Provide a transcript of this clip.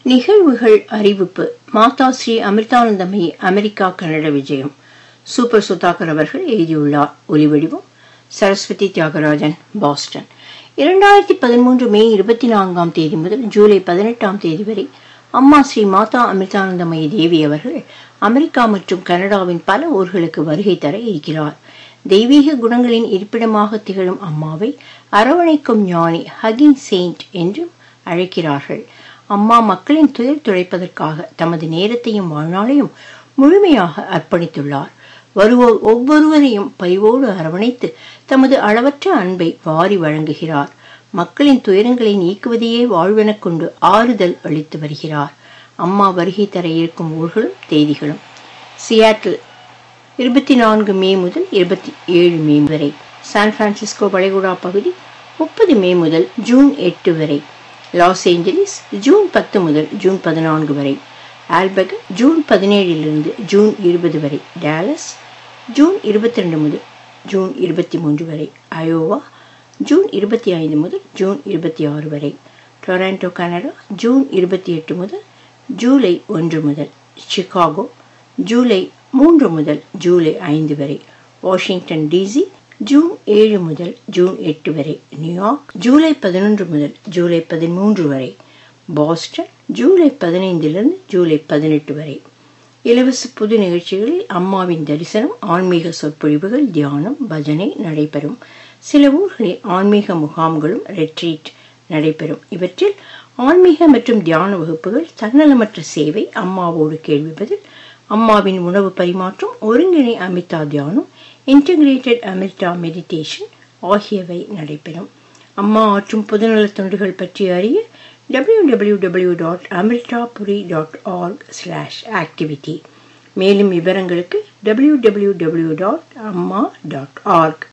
நிகழ்வுகள் அறிவிப்பு Mata Sri Amritanandamayi America Canada விஜயம் சூப்பர் சுதாகர் அவர்கள் எழுதியுள்ளார் ஒலிவடிவம் சரஸ்வதி தியாகராஜன் பாஸ்டன் இரண்டாயிரத்தி பதிமூன்று மே இருபத்தி நான்காம் தேதி முதல் ஜூலை பதினெட்டாம் தேதி வரை அம்மா ஸ்ரீ மாதா அமிர்தானந்தமயி தேவி அவர்கள் அமெரிக்கா மற்றும் கனடாவின் பல ஊர்களுக்கு வருகை தர இருக்கிறார் தெய்வீக குணங்களின் இருப்பிடமாக திகழும் அம்மாவை அரவணைக்கும் ஞானி ஹகிங் செயின்ட் என்றும் அழைக்கிறார்கள் அம்மா மக்களின் துயர் துடைப்பதற்காக தமது நேரத்தையும் வாழ்நாளையும் முழுமையாக அர்ப்பணித்துள்ளார் வருவோர் ஒவ்வொருவரையும் பரிவோடு அரவணைத்து தமது அளவற்ற அன்பை வாரி வழங்குகிறார் மக்களின் துயரங்களை நீக்குவதையே வாழ்வெனக் கொண்டு ஆறுதல் அளித்து வருகிறார் அம்மா வருகை தர இருக்கும் ஊர்களும் தேதிகளும் சியாட்டில் இருபத்தி நான்கு மே முதல் இருபத்தி ஏழு மே வரை சான் பிரான்சிஸ்கோ வளைகுடா பகுதி முப்பது மே முதல் ஜூன் எட்டு வரை லாஸ் ஏஞ்சலிஸ் ஜூன் பத்து முதல் ஜூன் பதினான்கு வரை ஆல்பக ஜூன் பதினேழிலிருந்து ஜூன் இருபது வரை டேலஸ் ஜூன் இருபத்தி ரெண்டு முதல் ஜூன் இருபத்தி மூன்று வரை அயோவா ஜூன் இருபத்தி ஐந்து முதல் ஜூன் இருபத்தி ஆறு வரை டொராண்டோ கனடா ஜூன் இருபத்தி எட்டு முதல் ஜூலை ஒன்று முதல் சிகாகோ ஜூலை மூன்று முதல் ஜூலை ஐந்து வரை வாஷிங்டன் டிசி ஜூன் ஏழு முதல் ஜூன் எட்டு வரை நியூயார்க் ஜூலை பதினொன்று முதல் ஜூலை பதிமூன்று வரை பாஸ்டன் ஜூலை பதினைந்திலிருந்து ஜூலை பதினெட்டு வரை இலவச புது நிகழ்ச்சிகளில் அம்மாவின் தரிசனம் ஆன்மீக சொற்பொழிவுகள் தியானம் பஜனை நடைபெறும் சில ஊர்களில் ஆன்மீக முகாம்களும் ரெட்ரீட் நடைபெறும் இவற்றில் ஆன்மீக மற்றும் தியான வகுப்புகள் தன்னலமற்ற சேவை அம்மாவோடு கேள்வி பதில் அம்மாவின் உணவு பரிமாற்றம் ஒருங்கிணை அமிர்தா தியானம் இன்டகிரேட்டட் அமிர்தா மெடிடேஷன் ஆகியவை நடைபெறும் அம்மா ஆற்றும் பொதுநலத் தொண்டுகள் பற்றி அறிய W W W dot Amritapuri dot org slash activity மேலும் விவரங்களுக்கு W W W dot Amma dot arc